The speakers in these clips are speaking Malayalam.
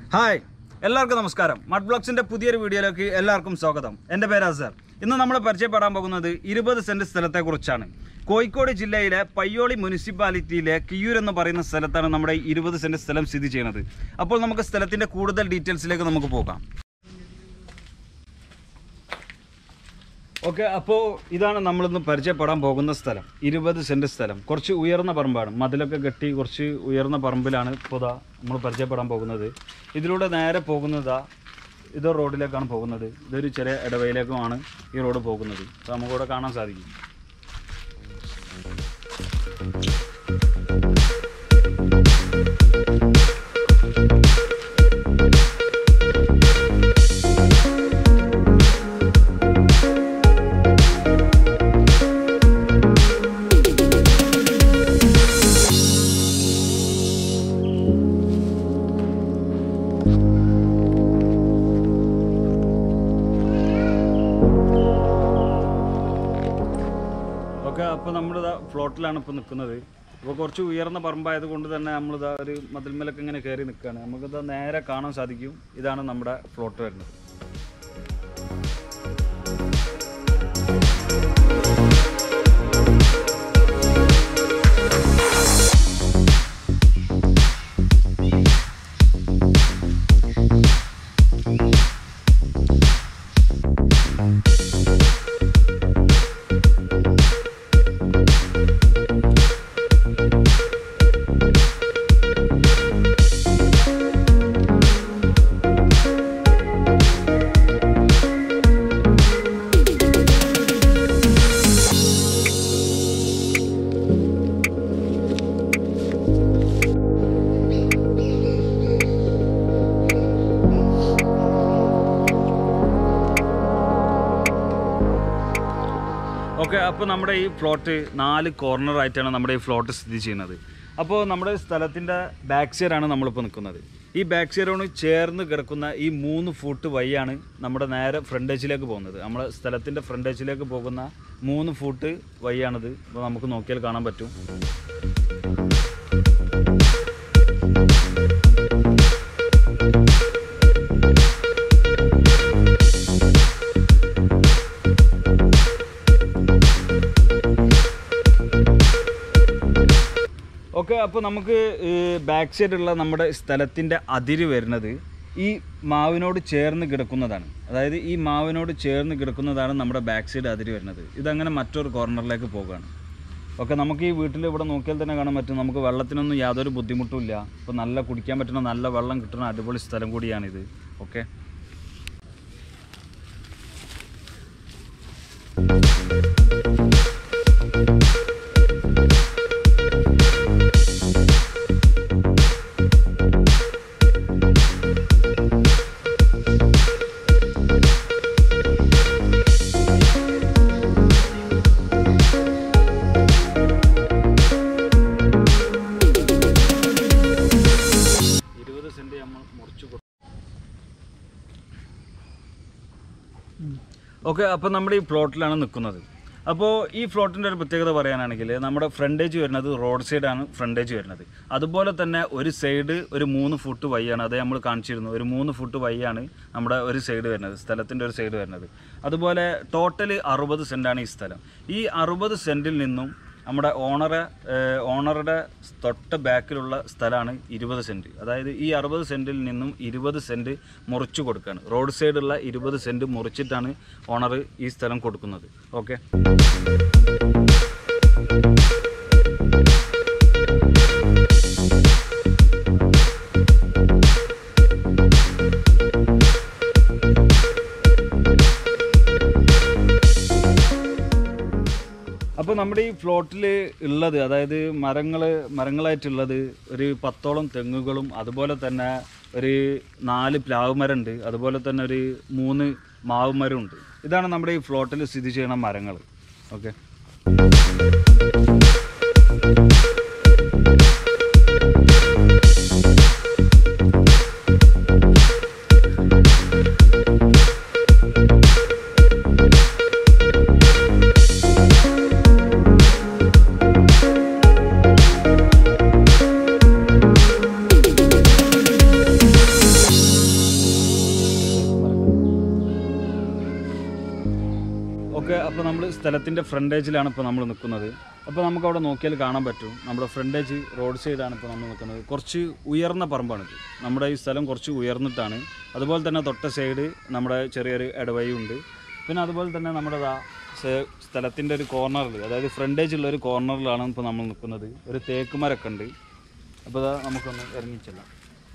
ഹായ് എല്ലാവർക്കും നമസ്കാരം മഡ് ബ്ലോഗ്സിന്റെ പുതിയൊരു വീഡിയോയിലേക്ക് എല്ലാവർക്കും സ്വാഗതം എൻ്റെ പേര് അസർ ഇന്ന് നമ്മൾ പരിചയപ്പെടാൻ പോകുന്നത് ഇരുപത് സെന്റ് സ്ഥലത്തെക്കുറിച്ചാണ് കോഴിക്കോട് ജില്ലയിലെ പയ്യോളി മുനിസിപ്പാലിറ്റിയിലെ കിയൂർ എന്ന് പറയുന്ന സ്ഥലത്താണ് നമ്മുടെ ഇരുപത് സെന്റ് സ്ഥലം സ്ഥിതി ചെയ്യുന്നത് അപ്പോൾ നമുക്ക് സ്ഥലത്തിന്റെ കൂടുതൽ ഡീറ്റെയിൽസിലേക്ക് നമുക്ക് പോകാം ഓക്കെ അപ്പോൾ ഇതാണ് നമ്മളിന്ന് പരിചയപ്പെടാൻ പോകുന്ന സ്ഥലം ഇരുപത് സെൻറ്റ് സ്ഥലം കുറച്ച് ഉയർന്ന പറമ്പാണ് മതിലൊക്കെ കെട്ടി കുറച്ച് ഉയർന്ന പറമ്പിലാണ് ഇപ്പോൾ ഇതാ നമ്മൾ പരിചയപ്പെടാൻ പോകുന്നത് ഇതിലൂടെ നേരെ പോകുന്നതാ ഇത് റോഡിലേക്കാണ് പോകുന്നത് ഇതൊരു ചെറിയ ഇടവയിലേക്കുമാണ് ഈ റോഡ് പോകുന്നത് അപ്പോൾ നമുക്കിവിടെ കാണാൻ സാധിക്കും ഓക്കെ അപ്പോൾ നമ്മളിതാ ഫ്ലോട്ടിലാണ് ഇപ്പോൾ നിൽക്കുന്നത് ഇപ്പോൾ കുറച്ച് ഉയർന്ന പറമ്പായത് കൊണ്ട് തന്നെ നമ്മളിതാ ഒരു മതിൽമലൊക്കെ ഇങ്ങനെ കയറി നിൽക്കുകയാണ് നമുക്കിത് നേരെ കാണാൻ സാധിക്കും ഇതാണ് നമ്മുടെ ഫ്ലോട്ട് വരുന്നത് ഓക്കെ അപ്പോൾ നമ്മുടെ ഈ ഫ്ലോട്ട് നാല് കോർണർ ആയിട്ടാണ് നമ്മുടെ ഈ ഫ്ലോട്ട് സ്ഥിതി ചെയ്യുന്നത് അപ്പോൾ നമ്മുടെ സ്ഥലത്തിൻ്റെ ബാക്ക് സൈഡാണ് നമ്മളിപ്പോൾ നിൽക്കുന്നത് ഈ ബാക്ക് സൈഡോട് ചേർന്ന് കിടക്കുന്ന ഈ മൂന്ന് ഫൂട്ട് വഴിയാണ് നമ്മുടെ നേരെ ഫ്രണ്ടേജിലേക്ക് പോകുന്നത് നമ്മുടെ സ്ഥലത്തിൻ്റെ ഫ്രണ്ടേജിലേക്ക് പോകുന്ന മൂന്ന് ഫൂട്ട് വഴിയാണിത് അപ്പോൾ നമുക്ക് നോക്കിയാൽ കാണാൻ പറ്റും ഓക്കെ അപ്പോൾ നമുക്ക് ബാക്ക് സൈഡുള്ള നമ്മുടെ സ്ഥലത്തിൻ്റെ അതിര് വരുന്നത് ഈ മാവിനോട് ചേർന്ന് കിടക്കുന്നതാണ് അതായത് ഈ മാവിനോട് ചേർന്ന് കിടക്കുന്നതാണ് നമ്മുടെ ബാക്ക് സൈഡ് അതിര് വരുന്നത് ഇതങ്ങനെ മറ്റൊരു കോർണറിലേക്ക് പോകുകയാണ് ഓക്കെ നമുക്ക് ഈ വീട്ടിൽ ഇവിടെ നോക്കിയാൽ തന്നെ കാണാൻ പറ്റും നമുക്ക് വെള്ളത്തിനൊന്നും യാതൊരു ബുദ്ധിമുട്ടും ഇല്ല ഇപ്പോൾ നല്ല കുടിക്കാൻ പറ്റുന്ന നല്ല വെള്ളം കിട്ടുന്ന അടിപൊളി സ്ഥലം കൂടിയാണിത് ഓക്കെ ഇരുപത് സെൻറ്റ് നമ്മൾ മുറിച്ച് കൊടു ഓക്കെ അപ്പോൾ നമ്മുടെ ഈ പ്ലോട്ടിലാണ് നിൽക്കുന്നത് അപ്പോൾ ഈ ഫ്ലോട്ടിൻ്റെ ഒരു പ്രത്യേകത പറയാനാണെങ്കിൽ നമ്മുടെ ഫ്രണ്ടേജ് വരുന്നത് റോഡ് സൈഡാണ് ഫ്രണ്ടേജ് വരുന്നത് അതുപോലെ തന്നെ ഒരു സൈഡ് ഒരു മൂന്ന് ഫുട്ട് വയ്യാണ് അത് നമ്മൾ കാണിച്ചിരുന്നു ഒരു മൂന്ന് ഫുട്ട് വയ്യാണ് നമ്മുടെ ഒരു സൈഡ് വരുന്നത് സ്ഥലത്തിൻ്റെ ഒരു സൈഡ് വരുന്നത് അതുപോലെ ടോട്ടൽ അറുപത് സെൻറ്റാണ് ഈ സ്ഥലം ഈ അറുപത് സെൻറ്റിൽ നിന്നും നമ്മുടെ ഓണറെ ഏഹ്, ഓണറുടെ തൊട്ട് ബാക്കിലുള്ള സ്ഥലമാണ് ഇരുപത് സെൻറ്റ് അതായത് ഈ അറുപത് സെൻറ്റിൽ നിന്നും ഇരുപത് സെൻറ്റ് മുറിച്ചു കൊടുക്കുകയാണ് റോഡ് സൈഡുള്ള ഇരുപത് സെൻറ്റ് മുറിച്ചിട്ടാണ് ഓണർ ഈ സ്ഥലം കൊടുക്കുന്നത് ഓക്കെ അപ്പോൾ നമ്മുടെ ഈ ഫ്ലോട്ടിൽ ഉള്ളത് അതായത് മരങ്ങൾ മരങ്ങളായിട്ടുള്ളത് ഒരു പത്തോളം തെങ്ങുകളും അതുപോലെ തന്നെ ഒരു നാല് പ്ലാവ് മരം ഉണ്ട് അതുപോലെ തന്നെ ഒരു മൂന്ന് മാവ് മരം ഉണ്ട് ഇതാണ് നമ്മുടെ ഈ ഫ്ലോട്ടിൽ സ്ഥിതി ചെയ്യുന്ന മരങ്ങൾ ഓക്കെ ഓക്കെ അപ്പോൾ നമ്മൾ സ്ഥലത്തിൻ്റെ ഫ്രണ്ടേജിലാണ് ഇപ്പോൾ നമ്മൾ നിൽക്കുന്നത് അപ്പോൾ നമുക്ക് അവിടെ നോക്കിയാൽ കാണാൻ പറ്റും നമ്മുടെ ഫ്രണ്ടേജ് റോഡ് സൈഡാണ് ഇപ്പോൾ നമ്മൾ നിൽക്കുന്നത് കുറച്ച് ഉയർന്ന പറമ്പാണിത് നമ്മുടെ ഈ സ്ഥലം കുറച്ച് ഉയർന്നിട്ടാണ് അതുപോലെ തന്നെ തൊട്ട സൈഡ് നമ്മുടെ ചെറിയൊരു ഇടവഴിയും ഉണ്ട് പിന്നെ അതുപോലെ തന്നെ നമ്മുടെ ദാ സെ- സ്ഥലത്തിൻ്റെ ഒരു കോർണറിൽ അതായത് ഫ്രണ്ടേജ് ഉള്ള ഒരു കോർണറിലാണ് ഇപ്പോൾ നമ്മൾ നിൽക്കുന്നത് ഒരു തേക്ക് മരമൊക്കെ ഉണ്ട് അപ്പോൾ ഇതാ നമുക്കൊന്ന് ഇറങ്ങിച്ചെല്ലാം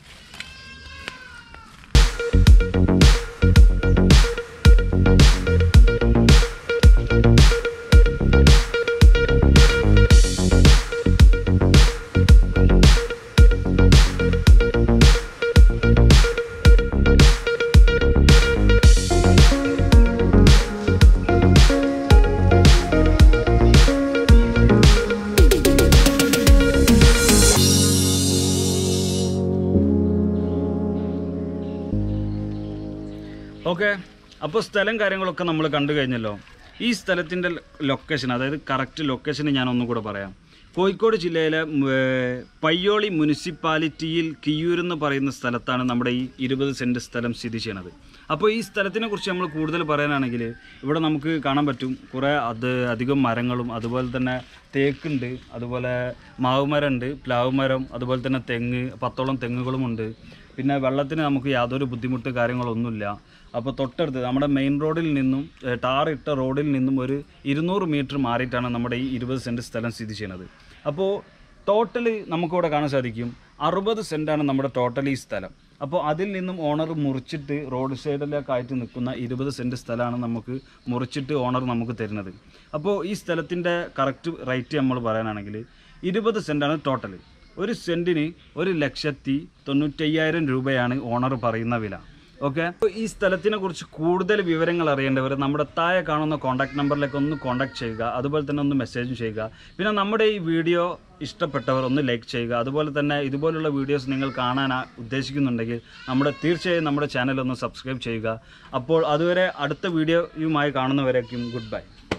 ഓക്കെ അപ്പോൾ സ്ഥലം കാര്യങ്ങളൊക്കെ നമ്മൾ കണ്ടു കഴിഞ്ഞല്ലോ ഈ സ്ഥലത്തിൻ്റെ ലൊക്കേഷൻ അതായത് കറക്റ്റ് ലൊക്കേഷൻ ഞാൻ ഒന്നും കൂടെ പറയാം കോഴിക്കോട് ജില്ലയിലെ ഉം, ഏർ, പയ്യോളി മുനിസിപ്പാലിറ്റിയിൽ കിയൂർ എന്ന് പറയുന്ന സ്ഥലത്താണ് നമ്മുടെ ഈ ഇരുപത് സെൻറ്റ് സ്ഥലം സ്ഥിതി ചെയ്യണത് അപ്പോൾ ഈ സ്ഥലത്തിനെ കുറിച്ച് നമ്മൾ കൂടുതൽ പറയാനാണെങ്കിൽ ഇവിടെ നമുക്ക് കാണാൻ പറ്റും കുറേ അത് അധികം മരങ്ങളും അതുപോലെ തന്നെ തേക്കുണ്ട് അതുപോലെ മാവുമരമുണ്ട് പ്ലാവ് മരം അതുപോലെ തന്നെ തെങ്ങ് പത്തോളം തെങ്ങുകളുമുണ്ട് പിന്നെ വെള്ളത്തിന് നമുക്ക് യാതൊരു ബുദ്ധിമുട്ട് കാര്യങ്ങളൊന്നുമില്ല അപ്പോൾ തൊട്ടടുത്ത് നമ്മുടെ മെയിൻ റോഡിൽ നിന്നും ഏഹ്, ടാർ ഇട്ട റോഡിൽ നിന്നും ഒരു ഇരുന്നൂറ് മീറ്റർ മാറിയിട്ടാണ് നമ്മുടെ ഈ ഇരുപത് സെൻറ്റ് സ്ഥലം സ്ഥിതി ചെയ്യുന്നത് അപ്പോൾ ടോട്ടൽ നമുക്കിവിടെ കാണാൻ സാധിക്കും അറുപത് സെൻറ്റാണ് നമ്മുടെ ടോട്ടൽ ഈ സ്ഥലം അപ്പോൾ അതിൽ നിന്നും ഓണർ മുറിച്ചിട്ട് റോഡ് സൈഡിലൊക്കെ ആയിട്ട് നിൽക്കുന്ന ഇരുപത് സെൻറ്റ് സ്ഥലമാണ് നമുക്ക് മുറിച്ചിട്ട് ഓണർ നമുക്ക് തരുന്നത് അപ്പോൾ ഈ സ്ഥലത്തിൻ്റെ കറക്റ്റ് റേറ്റ് നമ്മൾ പറയാനാണെങ്കിൽ ഇരുപത് സെൻറ്റാണ് ടോട്ടൽ ഒരു സെൻറ്റിന് ഒരു ലക്ഷത്തി തൊണ്ണൂറ്റയ്യായിരം രൂപയാണ് ഓണർ പറയുന്ന വില ഓക്കെ ഈ സ്ഥലത്തിനെ കുറിച്ച് കൂടുതൽ വിവരങ്ങൾ അറിയേണ്ടവർ നമ്മുടെ താഴെ കാണുന്ന കോൺടാക്ട് നമ്പറിലേക്ക് ഒന്ന് കോൺടാക്ട് ചെയ്യുക അതുപോലെ തന്നെ ഒന്ന് മെസ്സേജും ചെയ്യുക പിന്നെ നമ്മുടെ ഈ വീഡിയോ ഇഷ്ടപ്പെട്ടവർ ഒന്ന് ലൈക്ക് ചെയ്യുക അതുപോലെ തന്നെ ഇതുപോലുള്ള വീഡിയോസ് നിങ്ങൾ കാണാൻ ആ- ഉദ്ദേശിക്കുന്നുണ്ടെങ്കിൽ നമ്മുടെ തീർച്ചയായും നമ്മുടെ ചാനൽ ഒന്ന് സബ്സ്ക്രൈബ് ചെയ്യുക അപ്പോൾ അതുവരെ അടുത്ത വീഡിയോയുമായി കാണുന്നവരേക്കും ഗുഡ് ബൈ